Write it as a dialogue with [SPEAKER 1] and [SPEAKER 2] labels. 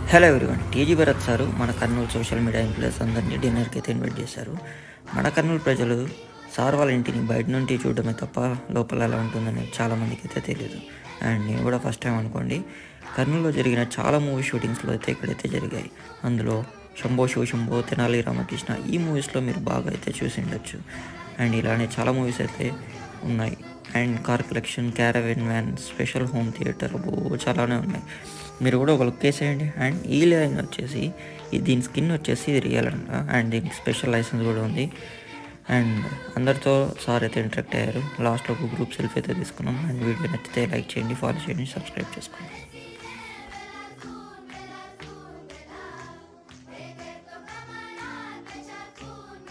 [SPEAKER 1] hello everyone T G Bharath sir మన Kurnool social media influence అందరినీ డిన్నర్కి అయితే ఇన్వైట్ చేశారు మన కర్నూలు ప్రజలు సార్ వాళ్ళ ఇంటిని బయట నుండి చూడడమే తప్ప లోపల ఎలా ఉంటుందని చాలా మందికి అయితే తెలియదు అండ్ నేను కూడా ఫస్ట్ టైం అనుకోండి కర్నూలులో జరిగిన చాలా మూవీ షూటింగ్స్లో అయితే ఇక్కడైతే జరిగాయి అందులో శంభో శివ శంభో తెనాలి రామకృష్ణ ఈ మూవీస్లో మీరు బాగా అయితే చూసి ఉండొచ్చు అండ్ ఇలానే చాలా మూవీస్ అయితే ఉన్నాయి and car collection caravan van special home theatre అబ్బో చాలానే ఉన్నాయి మీరు కూడా ఒక లుక్ వేసేయండి అండ్ ఈ లైన్ వచ్చేసి ఈ దీని స్కిన్ వచ్చేసి ఇది రియల్ అంట అండ్ దీనికి స్పెషల్ లైసెన్స్ కూడా ఉంది అండ్ అందరితో సార్ అయితే ఇంటరాక్ట్ అయ్యారు లాస్ట్లో ఒక గ్రూప్ సెల్ఫీ అయితే తీసుకున్నాం అండ్ వీడియో నచ్చితే లైక్ చేయండి ఫాలో చేయండి సబ్స్క్రైబ్ చేసుకోండి